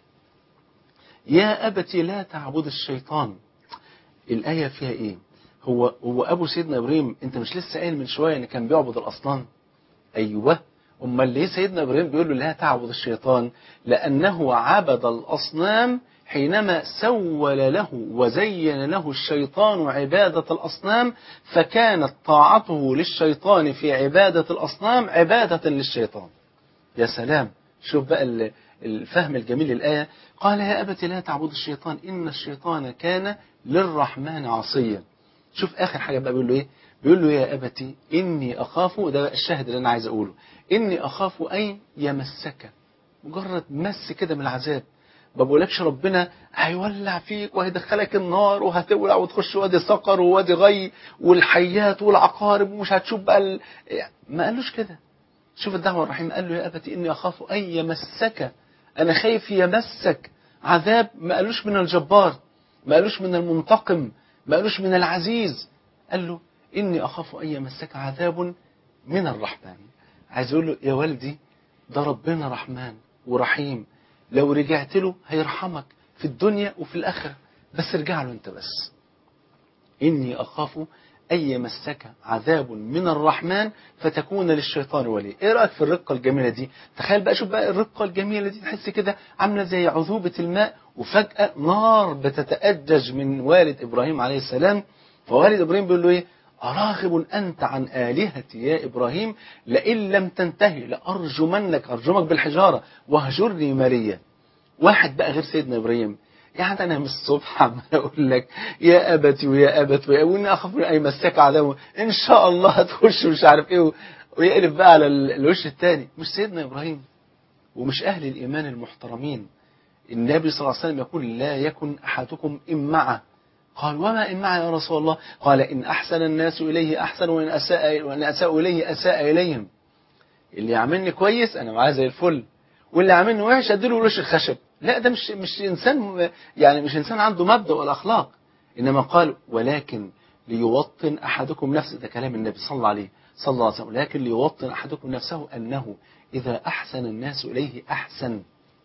يا ابتي لا تعبد الشيطان الآية فيها ايه هو هو ابو سيدنا ابراهيم انت مش لسه قايل من شوية ان كان بيعبد الاصنام ايوه امال ليه سيدنا ابراهيم بيقول له لا تعبد الشيطان لانه عبد الاصنام حينما سول له وزين له الشيطان عبادة الأصنام فكانت طاعته للشيطان في عبادة الأصنام عبادة للشيطان يا سلام شوف بقى الفهم الجميل للآية قال يا أبت لا تعبد الشيطان إن الشيطان كان للرحمن عصيا شوف آخر حاجة بقى بيقول له إيه بيقول له يا أبتي إني أخاف ده بقى الشاهد اللي أنا عايز أقوله إني أخاف أن يمسك مجرد مس كده من العذاب ما بقولكش ربنا هيولع فيك وهيدخلك النار وهتولع وتخش وادي سقر ووادي غي والحيات والعقارب ومش هتشوف بقى ال... ما قالوش كده شوف الدعوة الرحيم قال له يا أبتي إني أخاف أن يمسك أنا خايف يمسك عذاب ما قالوش من الجبار ما قالوش من المنتقم ما قالوش من العزيز قال له إني أخاف أن يمسك عذاب من الرحمن عايز يقول له يا والدي ده ربنا رحمن ورحيم لو رجعت له هيرحمك في الدنيا وفي الآخرة بس ارجع له انت بس إني أخاف أن يمسك عذاب من الرحمن فتكون للشيطان ولي إيه رأيك في الرقة الجميلة دي تخيل بقى شوف بقى الرقة الجميلة دي تحس كده عاملة زي عذوبة الماء وفجأة نار بتتأجج من والد إبراهيم عليه السلام فوالد إبراهيم بيقول له إيه أراغب أنت عن آلهتي يا إبراهيم لئن لم تنتهي لأرجمنك أرجمك بالحجارة واهجرني ماليا واحد بقى غير سيدنا إبراهيم يعني أنا من الصبح عمال أقول لك يا أبتي ويا أبت ويا وإني أخاف من أن يمسك عذاب إن شاء الله هتخش مش عارف إيه ويقلب بقى على الوش الثاني مش سيدنا إبراهيم ومش أهل الإيمان المحترمين النبي صلى الله عليه وسلم يقول لا يكن أحدكم إمعة قال وما إمعة يا رسول الله قال إن أحسن الناس إليه أحسن وإن أساء, وإن أساء إليه أساء إليهم اللي يعملني كويس أنا معاه زي الفل واللي عاملني وحش اديله وش الخشب لا ده مش مش انسان يعني مش انسان عنده مبدا ولا اخلاق انما قال ولكن ليوطن احدكم نفسه ده كلام النبي صلى الله عليه صلى الله عليه وسلم ولكن ليوطن احدكم نفسه انه اذا احسن الناس اليه احسن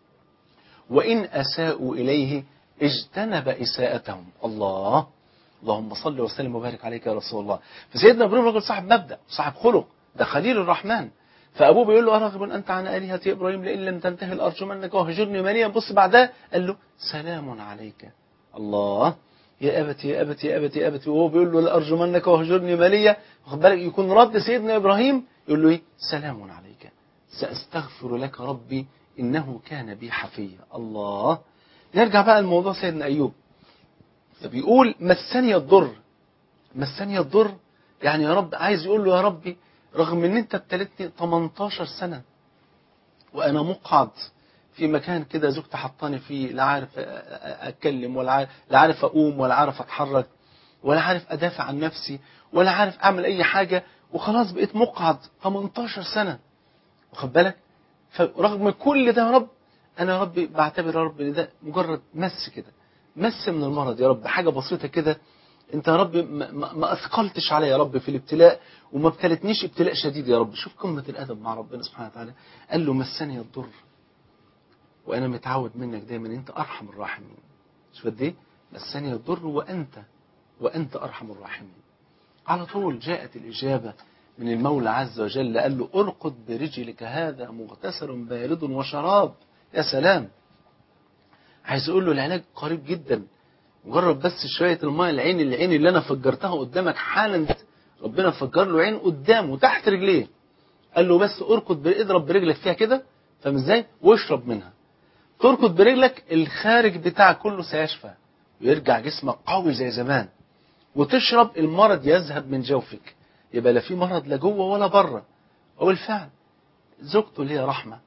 وان اساءوا اليه اجتنب اساءتهم الله اللهم صل وسلم وبارك عليك يا رسول الله فسيدنا ابراهيم رجل صاحب مبدا صاحب خلق ده خليل الرحمن فابوه بيقول له اراغب انت عن الهتي ابراهيم لئن لم تنتهي لارجمنك واهجرني مليا بص بعدها قال له سلام عليك الله يا ابتي يا ابتي يا ابتي يا ابتي وهو بيقول له لارجمنك واهجرني مليا واخد بالك يكون رد سيدنا ابراهيم يقول له ايه سلام عليك ساستغفر لك ربي انه كان بي حفيا الله نرجع بقى لموضوع سيدنا ايوب فبيقول مسني الضر مسني الضر يعني يا رب عايز يقول له يا ربي رغم ان انت ابتلتني 18 سنة وانا مقعد في مكان كده زوجتي حطاني فيه لا عارف اتكلم ولا عارف لا عارف اقوم ولا عارف اتحرك ولا عارف ادافع عن نفسي ولا عارف اعمل اي حاجة وخلاص بقيت مقعد 18 سنة واخد بالك فرغم كل ده يا رب انا يا رب بعتبر يا رب ان ده مجرد مس كده مس من المرض يا رب حاجة بسيطة كده انت يا رب ما, ما اثقلتش علي يا رب في الابتلاء وما ابتلتنيش ابتلاء شديد يا رب شوف قمة الادب مع ربنا سبحانه وتعالى قال له مسني الضر وانا متعود منك دايما انت ارحم الراحمين شوف قد ايه مسني الضر وانت وانت ارحم الراحمين على طول جاءت الاجابه من المولى عز وجل قال له ارقد برجلك هذا مغتسل بارد وشراب يا سلام عايز اقول له العلاج قريب جدا جرب بس شوية الماء العين العين اللي أنا فجرتها قدامك حالا ربنا فجر له عين قدامه تحت رجليه قال له بس اركض اضرب برجلك فيها كده فاهم ازاي واشرب منها تركض برجلك الخارج بتاعك كله سيشفى ويرجع جسمك قوي زي زمان وتشرب المرض يذهب من جوفك يبقى لا في مرض لا جوه ولا بره وبالفعل زوجته اللي هي رحمه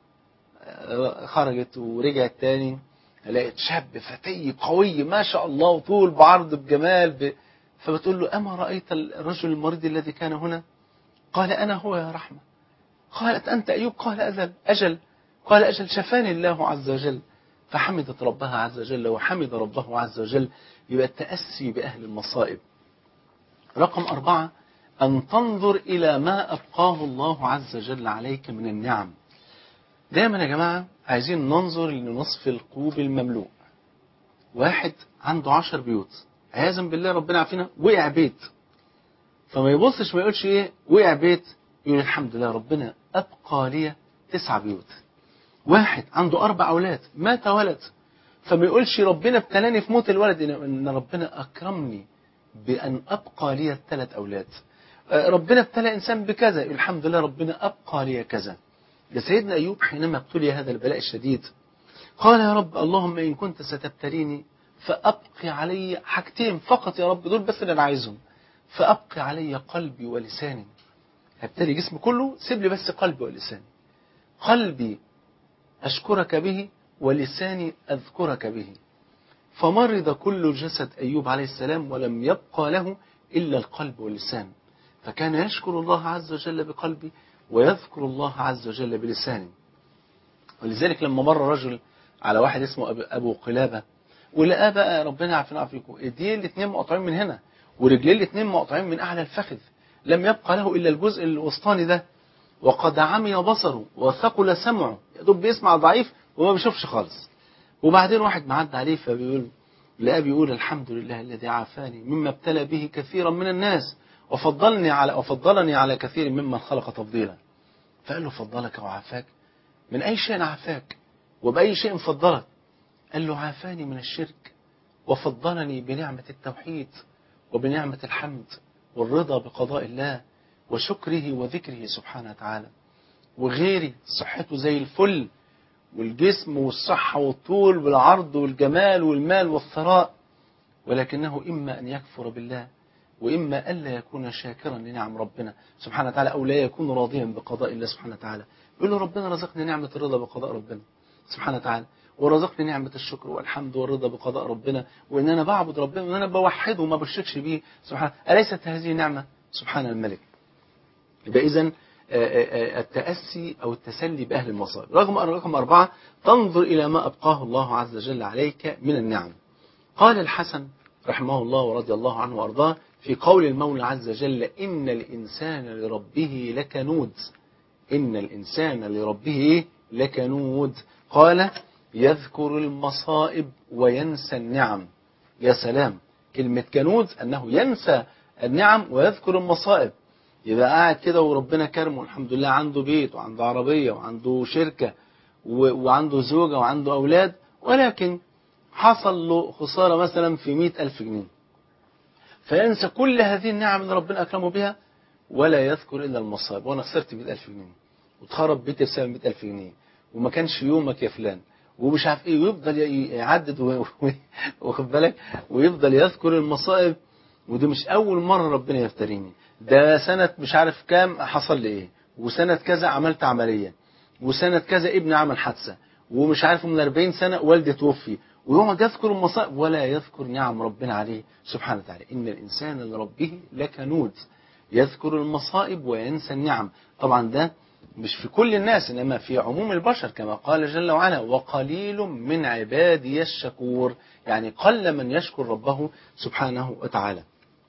خرجت ورجعت تاني لقيت شاب فتي قوي ما شاء الله وطول بعرض بجمال ب... فبتقول له أما رأيت الرجل المريض الذي كان هنا قال أنا هو يا رحمة قالت أنت أيوب قال أجل أجل قال أجل شفاني الله عز وجل فحمدت ربها عز وجل وحمد ربه عز وجل يبقى التأسي بأهل المصائب رقم أربعة أن تنظر إلى ما أبقاه الله عز وجل عليك من النعم دايما يا جماعة عايزين ننظر لنصف الكوب المملوء واحد عنده عشر بيوت عياذا بالله ربنا عافينا وقع بيت فما يبصش ما يقولش ايه وقع بيت يقول الحمد لله ربنا ابقى لي تسع بيوت واحد عنده اربع اولاد مات ولد فما يقولش ربنا ابتلاني في موت الولد ان ربنا اكرمني بان ابقى لي ثلاث اولاد ربنا ابتلى انسان بكذا يقول الحمد لله ربنا ابقى لي كذا ده سيدنا أيوب حينما ابتلي هذا البلاء الشديد قال يا رب اللهم إن كنت ستبتليني فأبقي علي حاجتين فقط يا رب دول بس اللي أنا عايزهم فأبقي علي قلبي ولساني هبتلي جسمي كله سيب لي بس قلبي ولساني قلبي أشكرك به ولساني أذكرك به فمرض كل جسد أيوب عليه السلام ولم يبقى له إلا القلب واللسان فكان يشكر الله عز وجل بقلبه ويذكر الله عز وجل بلسانه ولذلك لما مر رجل على واحد اسمه أبو قلابة ولقاه بقى ربنا يعافينا ويعافيكم ايديه الاثنين مقطوعين من هنا ورجليه الاثنين مقطوعين من أعلى الفخذ لم يبقى له إلا الجزء الوسطاني ده وقد عمي بصره وثقل سمعه يا دوب بيسمع ضعيف وما بيشوفش خالص وبعدين واحد معدى عليه فبيقول لقاه بيقول الحمد لله الذي عافاني مما ابتلى به كثيرا من الناس وفضلني على وفضلني على كثير ممن خلق تفضيلا فقال له فضلك وعافاك من أي شيء عافاك وبأي شيء فضلك قال له عافاني من الشرك وفضلني بنعمة التوحيد وبنعمة الحمد والرضا بقضاء الله وشكره وذكره سبحانه وتعالى وغيري صحته زي الفل والجسم والصحة والطول والعرض والجمال والمال والثراء ولكنه إما أن يكفر بالله وإما ألا يكون شاكرا لنعم ربنا سبحانه وتعالى أو لا يكون راضيا بقضاء الله سبحانه وتعالى يقول له ربنا رزقني نعمة الرضا بقضاء ربنا سبحانه وتعالى ورزقني نعمة الشكر والحمد والرضا بقضاء ربنا وإن أنا بعبد ربنا وإن أنا بوحده وما بشركش بيه سبحانه أليست هذه نعمة سبحان الملك يبقى إذن التأسي أو التسلي بأهل المصائب رقم رقم أربعة تنظر إلى ما أبقاه الله عز وجل عليك من النعم قال الحسن رحمه الله ورضي الله عنه وأرضاه في قول المولى عز وجل إن الإنسان لربه لكنود إن الإنسان لربه لكنود قال يذكر المصائب وينسى النعم يا سلام كلمة كنود أنه ينسى النعم ويذكر المصائب يبقى قاعد كده وربنا كرمه الحمد لله عنده بيت وعنده عربية وعنده شركة وعنده زوجة وعنده أولاد ولكن حصل له خسارة مثلا في مئة ألف جنيه فينسى كل هذه النعم اللي ربنا أكرمه بها ولا يذكر إلا المصائب وأنا خسرت مئة ألف جنيه وتخرب بيتي بسبب مئة ألف جنيه وما كانش يومك يا فلان ومش عارف ايه ويفضل يعدد واخد بالك ويفضل يذكر المصائب ودي مش اول مره ربنا يفتريني ده سنه مش عارف كام حصل لي ايه وسنه كذا عملت عمليه وسنه كذا ابني عمل حادثه ومش عارف من 40 سنه والدي توفي ويقعد يذكر المصائب ولا يذكر نعم ربنا عليه سبحانه وتعالى ان الانسان لربه لكنود يذكر المصائب وينسى النعم طبعا ده مش في كل الناس إنما في عموم البشر كما قال جل وعلا وقليل من عبادي الشكور يعني قل من يشكر ربه سبحانه وتعالى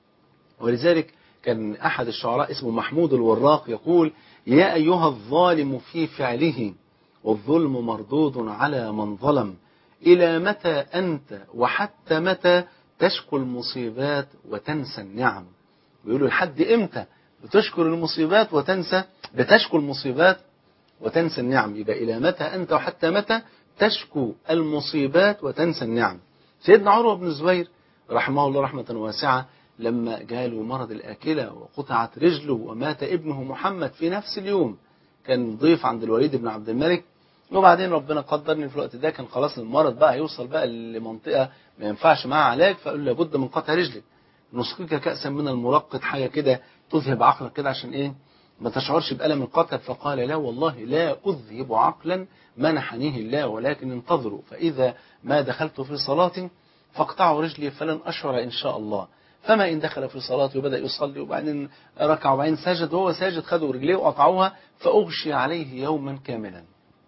ولذلك كان أحد الشعراء اسمه محمود الوراق يقول يا أيها الظالم في فعله والظلم مردود على من ظلم إلى متى أنت وحتى متى تشكو المصيبات وتنسى النعم بيقولوا لحد إمتى بتشكر المصيبات وتنسى بتشكو المصيبات وتنسى النعم يبقى إلى متى أنت وحتى متى تشكو المصيبات وتنسى النعم سيدنا عروة بن الزبير رحمه الله رحمة واسعة لما جاله مرض الآكلة وقطعت رجله ومات ابنه محمد في نفس اليوم كان ضيف عند الوليد بن عبد الملك وبعدين ربنا قدر ان في الوقت ده كان خلاص المرض بقى يوصل بقى لمنطقة ما ينفعش معاه علاج فقال له لابد من قطع رجلك نسقيك كأسا من المرقد حاجة كده تذهب عقلك كده عشان ايه ما تشعرش بألم القتل فقال لا والله لا أذهب عقلا منحنيه الله ولكن انتظروا فإذا ما دخلت في صلاة فاقطعوا رجلي فلن أشعر إن شاء الله فما إن دخل في صلاته وبدأ يصلي وبعدين ركع وبعدين سجد وهو ساجد خدوا رجليه وقطعوها فأغشي عليه يوما كاملا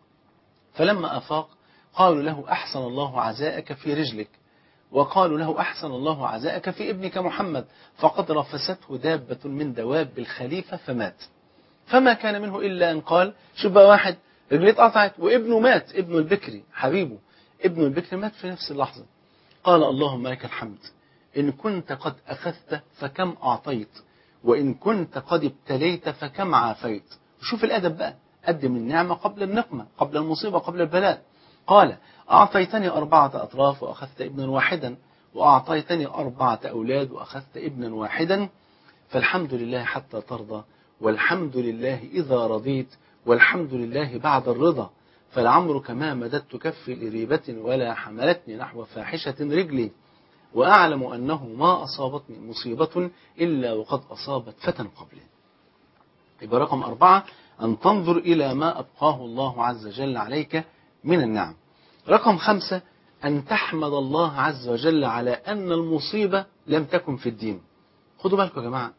فلما أفاق قالوا له أحسن الله عزاءك في رجلك وقالوا له أحسن الله عزاءك في ابنك محمد فقد رفسته دابة من دواب الخليفة فمات فما كان منه إلا أن قال شوف بقى واحد رجليه اتقطعت وابنه مات ابنه البكري حبيبه ابنه البكري مات في نفس اللحظة قال اللهم لك الحمد إن كنت قد أخذت فكم أعطيت وإن كنت قد ابتليت فكم عافيت وشوف الأدب بقى قدم النعمة قبل النقمة قبل المصيبة قبل البلاء قال أعطيتني أربعة أطراف وأخذت ابنا واحدا وأعطيتني أربعة أولاد وأخذت ابنا واحدا فالحمد لله حتى ترضى والحمد لله إذا رضيت والحمد لله بعد الرضا فالعمر كما مددت كفي لريبة ولا حملتني نحو فاحشة رجلي وأعلم أنه ما أصابتني مصيبة إلا وقد أصابت فتى قبلي يبقى رقم أربعة أن تنظر إلى ما أبقاه الله عز وجل عليك من النعم رقم خمسة أن تحمد الله عز وجل على أن المصيبة لم تكن في الدين خدوا بالكم يا جماعة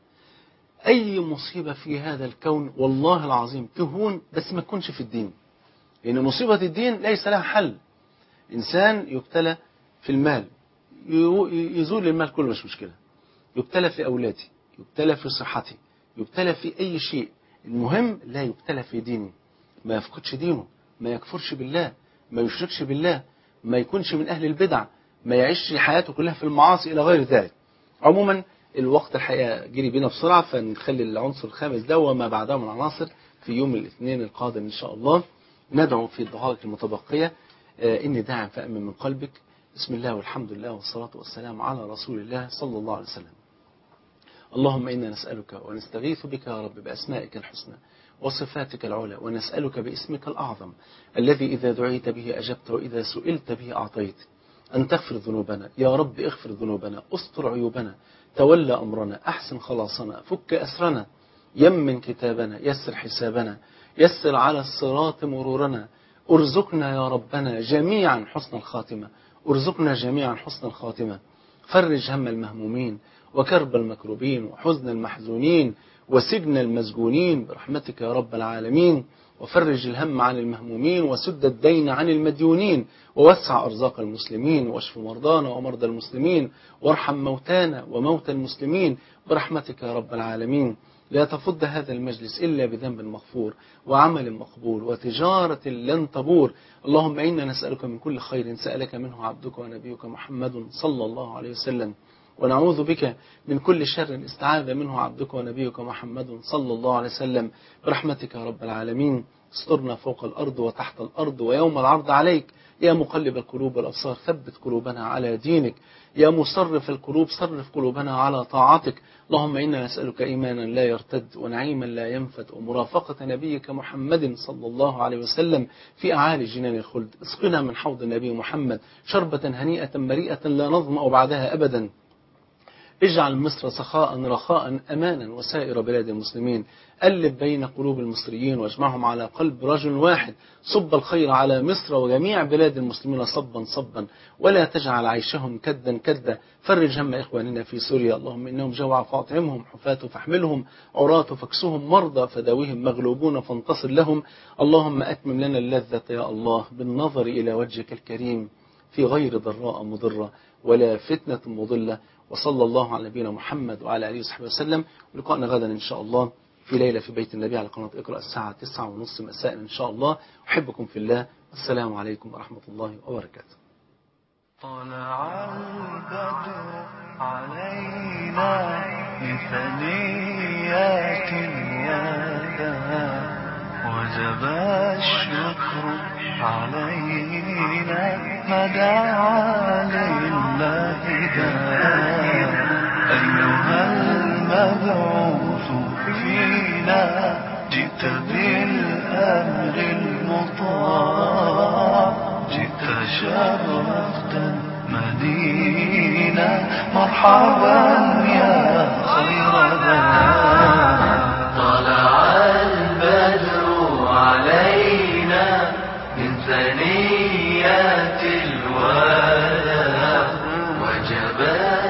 أي مصيبة في هذا الكون والله العظيم تهون بس ما تكونش في الدين لأن مصيبة الدين ليس لها حل إنسان يبتلى في المال يزول المال كله مش مشكلة يبتلى في أولادي يبتلى في صحتي يبتلى في أي شيء المهم لا يبتلى في دينه ما يفقدش دينه ما يكفرش بالله ما يشركش بالله ما يكونش من أهل البدع ما يعيش حياته كلها في المعاصي إلى غير ذلك عموما الوقت الحقيقة جري بينا بسرعة فنخلي العنصر الخامس ده وما بعده من عناصر في يوم الاثنين القادم إن شاء الله ندعو في الدقائق المتبقية آه، إني داعم فأمن من قلبك بسم الله والحمد لله والصلاة والسلام على رسول الله صلى الله عليه وسلم اللهم إنا نسألك ونستغيث بك يا رب بأسمائك الحسنى وصفاتك العلى ونسألك باسمك الأعظم الذي إذا دعيت به أجبت وإذا سئلت به أعطيت أن تغفر ذنوبنا يا رب اغفر ذنوبنا استر عيوبنا تولى أمرنا أحسن خلاصنا فك أسرنا يمن كتابنا يسر حسابنا يسر على الصراط مرورنا ارزقنا يا ربنا جميعا حسن الخاتمة ارزقنا جميعا حسن الخاتمة فرج هم المهمومين وكرب المكروبين وحزن المحزونين وسجن المسجونين برحمتك يا رب العالمين وفرج الهم عن المهمومين وسد الدين عن المديونين ووسع أرزاق المسلمين واشف مرضانا ومرضى المسلمين وارحم موتانا وموتى المسلمين برحمتك يا رب العالمين لا تفض هذا المجلس إلا بذنب مغفور وعمل مقبول وتجارة لن تبور اللهم إنا نسألك من كل خير سألك منه عبدك ونبيك محمد صلى الله عليه وسلم ونعوذ بك من كل شر استعاذ منه عبدك ونبيك محمد صلى الله عليه وسلم برحمتك يا رب العالمين استرنا فوق الأرض وتحت الأرض ويوم العرض عليك يا مقلب القلوب والأبصار ثبت قلوبنا على دينك يا مصرف القلوب صرف قلوبنا على طاعتك اللهم إنا نسألك إيمانا لا يرتد ونعيما لا ينفد ومرافقة نبيك محمد صلى الله عليه وسلم في أعالي جنان الخلد اسقنا من حوض النبي محمد شربة هنيئة مريئة لا نظمأ بعدها أبدا اجعل مصر سخاء رخاء أمانا وسائر بلاد المسلمين ألف بين قلوب المصريين واجمعهم على قلب رجل واحد صب الخير على مصر وجميع بلاد المسلمين صبا صبا ولا تجعل عيشهم كدا كدا فرج هم إخواننا في سوريا اللهم إنهم جوع فاطعمهم حفاة فاحملهم عراة فاكسهم مرضى فداوهم مغلوبون فانتصر لهم اللهم أتمم لنا اللذة يا الله بالنظر إلى وجهك الكريم في غير ضراء مضرة ولا فتنة مضلة وصلى الله على نبينا محمد وعلى آله وصحبه وسلم ولقائنا غدا إن شاء الله في ليلة في بيت النبي على قناة اقرأ الساعة تسعة ونص مساء إن شاء الله أحبكم في الله السلام عليكم ورحمة الله وبركاته طلع البدر علينا من ثنيات اليدا وجب الشكر علينا ما دعا لله داع أيها المبعوث فينا جئت بالأمر المطاع جئت شرفت المدينة مرحبا يا خير داع طلع البدر علينا من ثنيات الوداع وجب